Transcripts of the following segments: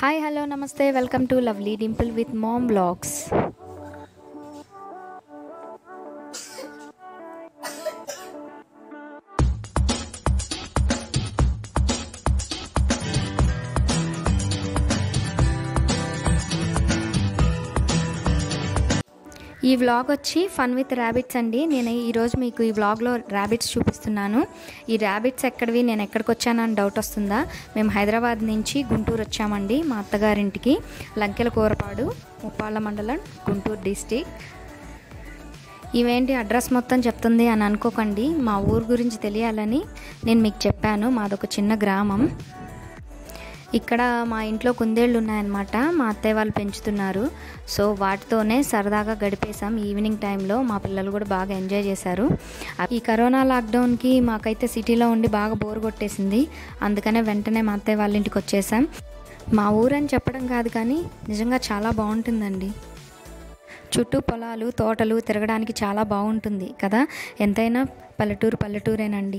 hi hello నమస్తే welcome to lovely Dimple with mom blogs ఈ vlog వచ్చి ఫన్ విత్ ర్యాబిట్స్ అండి నేను ఈరోజు మీకు ఈ వ్లాగ్లో ర్యాబిట్స్ చూపిస్తున్నాను ఈ ర్యాబిట్స్ ఎక్కడివి నేను ఎక్కడికి వచ్చానని డౌట్ వస్తుందా మేము హైదరాబాద్ నుంచి గుంటూరు వచ్చామండి మా అత్తగారింటికి లంకెల కూరపాడు ముప్పాళ్ళ మండలం గుంటూరు డిస్టిక్ ఇవేంటి అడ్రస్ మొత్తం చెప్తుంది అని అనుకోకండి మా ఊరు గురించి తెలియాలని నేను మీకు చెప్పాను మాదొక చిన్న గ్రామం ఇక్కడ మా ఇంట్లో కుందేళ్ళు ఉన్నాయన్నమాట మా అత్తయ్య వాళ్ళు పెంచుతున్నారు సో వాటితోనే సరదాగా గడిపేశాం ఈవినింగ్ టైంలో మా పిల్లలు కూడా బాగా ఎంజాయ్ చేశారు ఈ కరోనా లాక్డౌన్కి మాకైతే సిటీలో ఉండి బాగా బోర్ కొట్టేసింది అందుకనే వెంటనే మా అత్తయ్య వాళ్ళ ఇంటికి వచ్చేసాం మా ఊరని చెప్పడం కాదు కానీ నిజంగా చాలా బాగుంటుందండి చుట్టూ పొలాలు తోటలు తిరగడానికి చాలా బాగుంటుంది కదా ఎంతైనా పల్లెటూరు పల్లెటూరేనండి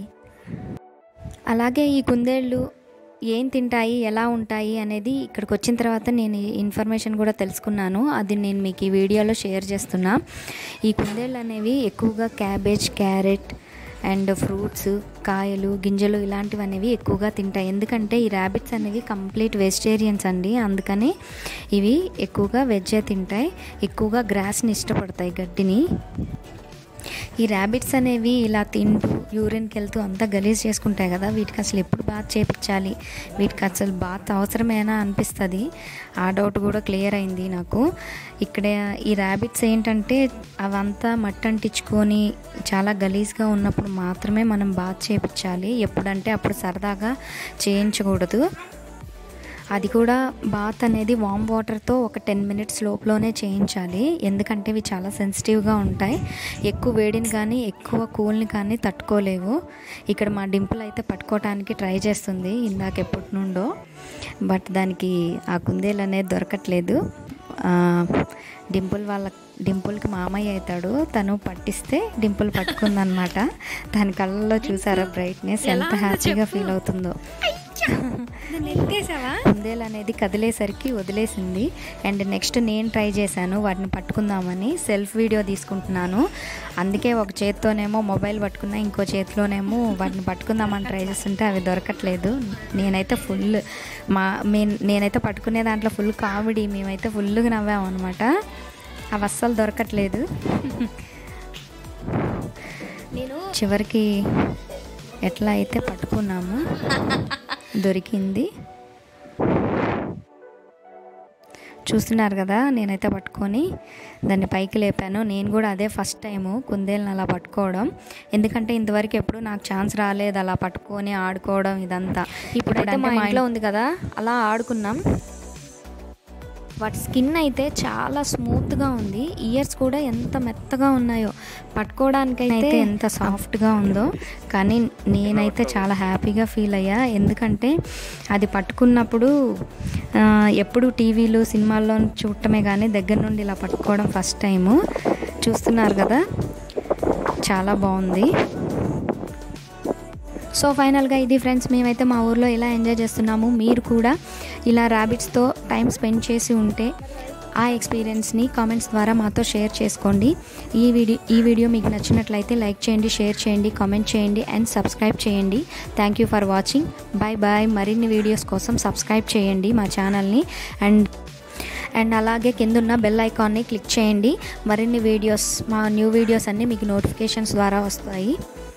అలాగే ఈ కుందేళ్ళు ఏం తింటాయి ఎలా ఉంటాయి అనేది ఇక్కడికి వచ్చిన తర్వాత నేను ఈ ఇన్ఫర్మేషన్ కూడా తెలుసుకున్నాను అది నేను మీకు ఈ వీడియోలో షేర్ చేస్తున్నా ఈ కుందేళ్ళు అనేవి ఎక్కువగా క్యాబేజ్ క్యారెట్ అండ్ ఫ్రూట్స్ కాయలు గింజలు ఇలాంటివి అనేవి ఎక్కువగా తింటాయి ఎందుకంటే ఈ ర్యాబిట్స్ అనేవి కంప్లీట్ వెజిటేరియన్స్ అండి అందుకని ఇవి ఎక్కువగా వెజ్జే తింటాయి ఎక్కువగా గ్రాస్ని ఇష్టపడతాయి గడ్డిని ఈ ర్యాబిట్స్ అనేవి ఇలా తింటూ యూరిన్కి వెళ్తూ అంతా గలీజ్ చేసుకుంటాయి కదా వీటికి అసలు ఎప్పుడు బాత్ చేపించాలి వీటికి అసలు బాత్ అవసరమేనా అనిపిస్తుంది ఆ డౌట్ కూడా క్లియర్ అయింది నాకు ఇక్కడ ఈ ర్యాబిట్స్ ఏంటంటే అవంతా మట్టి అంటించుకొని చాలా గలీజ్గా ఉన్నప్పుడు మాత్రమే మనం బాత్ చేపించాలి ఎప్పుడంటే అప్పుడు సరదాగా చేయించకూడదు అది కూడా బాత్ అనేది వామ్ వాటర్తో ఒక టెన్ మినిట్స్ లోపలనే చేయించాలి ఎందుకంటే ఇవి చాలా సెన్సిటివ్గా ఉంటాయి ఎక్కువ వేడిని కానీ ఎక్కువ కూల్ని కానీ తట్టుకోలేవు ఇక్కడ మా డింపుల్ అయితే పట్టుకోవడానికి ట్రై చేస్తుంది ఇందాక ఎప్పటి నుండో బట్ దానికి ఆ కుందేలు అనేది దొరకట్లేదు డింపుల్ వాళ్ళ డింపుల్కి మామయ్య అవుతాడు తను పట్టిస్తే డింపుల్ పట్టుకుందనమాట దాని కళ్ళలో చూసారా బ్రైట్నెస్ ఎంత హ్యాపీగా ఫీల్ అవుతుందో కుందేలు అనేది కదిలేసరికి వదిలేసింది అండ్ నెక్స్ట్ నేను ట్రై చేశాను వాటిని పట్టుకుందామని సెల్ఫ్ వీడియో తీసుకుంటున్నాను అందుకే ఒక చేతితోనేమో మొబైల్ పట్టుకున్నా ఇంకో చేతిలోనేమో వాటిని పట్టుకుందామని ట్రై చేస్తుంటే అవి దొరకట్లేదు నేనైతే ఫుల్ మా మే నేనైతే పట్టుకునే దాంట్లో ఫుల్ కామెడీ మేమైతే ఫుల్గా నవ్వాము అనమాట అవి అస్సలు దొరకట్లేదు నేను చివరికి ఎట్లా అయితే పట్టుకున్నాము దొరికింది చూస్తున్నారు కదా నేనైతే పట్టుకొని దాన్ని పైకి లేపాను నేను కూడా అదే ఫస్ట్ టైము కుందేలను అలా పట్టుకోవడం ఎందుకంటే ఇంతవరకు ఎప్పుడు నాకు ఛాన్స్ రాలేదు అలా పట్టుకొని ఆడుకోవడం ఇదంతా ఇప్పుడైతే మా ఇంట్లో ఉంది కదా అలా ఆడుకున్నాం వాటి స్కిన్ అయితే చాలా స్మూత్గా ఉంది ఇయర్స్ కూడా ఎంత మెత్తగా ఉన్నాయో పట్టుకోవడానికి అయితే ఎంత సాఫ్ట్గా ఉందో కానీ నేనైతే చాలా హ్యాపీగా ఫీల్ అయ్యా ఎందుకంటే అది పట్టుకున్నప్పుడు ఎప్పుడు టీవీలు సినిమాల్లో చూడటమే కానీ దగ్గర నుండి ఇలా పట్టుకోవడం ఫస్ట్ టైము చూస్తున్నారు కదా చాలా బాగుంది సో ఫైనల్గా ఇది ఫ్రెండ్స్ మేమైతే మా ఊర్లో ఇలా ఎంజాయ్ చేస్తున్నాము మీరు కూడా ఇలా ర్యాబిట్స్తో టైం స్పెండ్ చేసి ఉంటే ఆ ఎక్స్పీరియన్స్ని కామెంట్స్ ద్వారా మాతో షేర్ చేసుకోండి ఈ వీడియో ఈ వీడియో మీకు నచ్చినట్లయితే లైక్ చేయండి షేర్ చేయండి కామెంట్ చేయండి అండ్ సబ్స్క్రైబ్ చేయండి thank you for watching bye bye మరిన్ని వీడియోస్ కోసం సబ్స్క్రైబ్ చేయండి మా ఛానల్ని అండ్ అండ్ అలాగే కిందున్న బెల్ ఐకాన్ని క్లిక్ చేయండి మరిన్ని వీడియోస్ మా న్యూ వీడియోస్ అన్నీ మీకు నోటిఫికేషన్స్ ద్వారా వస్తాయి